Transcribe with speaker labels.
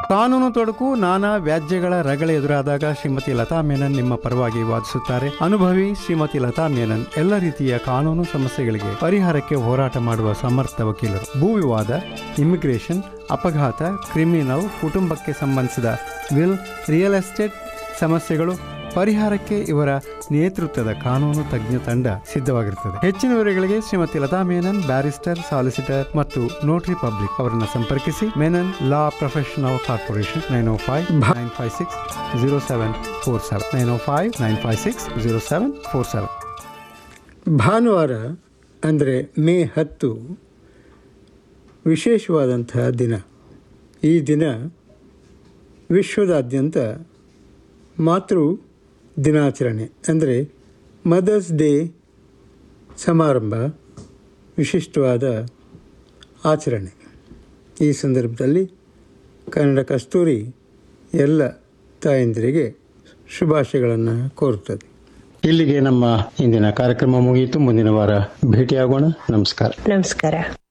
Speaker 1: ಕಾನೂನು ತೊಡಕು ನಾನಾ ವ್ಯಾಜ್ಯಗಳ ರಗಳೆ ಎದುರಾದಾಗ ಶ್ರೀಮತಿ ಲತಾ ಮೇನನ್ ನಿಮ್ಮ ಪರವಾಗಿ ವಾದಿಸುತ್ತಾರೆ ಅನುಭವಿ ಶ್ರೀಮತಿ ಲತಾ ಮೇನನ್ ಎಲ್ಲ ರೀತಿಯ ಕಾನೂನು ಸಮಸ್ಯೆಗಳಿಗೆ ಪರಿಹಾರಕ್ಕೆ ಹೋರಾಟ ಮಾಡುವ ಸಮರ್ಥ ವಕೀಲರು ಭೂ ವಿವಾದ ಇಮಿಗ್ರೇಷನ್ ಅಪಘಾತ ಕ್ರಿಮಿನಲ್ ಕುಟುಂಬಕ್ಕೆ ಸಂಬಂಧಿಸಿದ ವಿಲ್ ರಿಯಲ್ ಎಸ್ಟೇಟ್ ಸಮಸ್ಯೆಗಳು ಪರಿಹಾರಕ್ಕೆ ಇವರ ನೇತೃತ್ವದ ಕಾನೂನು ತಜ್ಞ ತಂಡ ಸಿದ್ಧವಾಗಿರುತ್ತದೆ ಹೆಚ್ಚಿನ ವಿವರಗಳಿಗೆ ಶ್ರೀಮತಿ ಲತಾ ಮೇನನ್ ಬ್ಯಾರಿಸ್ಟರ್ ಸಾಲಿಸಿಟರ್ ಮತ್ತು ನೋಟರಿ ಪಬ್ಲಿಕ್ ಅವರನ್ನ ಸಂಪರ್ಕಿಸಿ Menon law professional corporation nine O five nine five six zero seven four seven nine O five nine five six zero seven four seven
Speaker 2: ಭಾನುವಾರ ಅಂದರೆ ಮೇ ಹತ್ತು ವಿಶೇಷವಾದಂತಹ ದಿನ ಈ ದಿನ ವಿಶ್ವದಾದ್ಯಂತ ಮಾತೃ ದಿನಾಚರಣೆ ಅಂದರೆ ಮದರ್ಸ್ ಡೇ ಸಮಾರಂಭ ವಿಶಿಷ್ಟವಾದ ಆಚರಣೆ ಈ ಸಂದರ್ಭದಲ್ಲಿ ಕನ್ನಡ ಕಸ್ತೂರಿ ಎಲ್ಲ ತಾಯಂದಿರಿಗೆ ಶುಭಾಶಯಗಳನ್ನು ಕೋರುತ್ತದೆ ಇಲ್ಲಿಗೆ ನಮ್ಮ ಇಂದಿನ ಕಾರ್ಯಕ್ರಮ ಮುಗಿಯಿತು ಮುಂದಿನ ವಾರ ಭೇಟಿಯಾಗೋಣ ನಮಸ್ಕಾರ
Speaker 3: ನಮಸ್ಕಾರ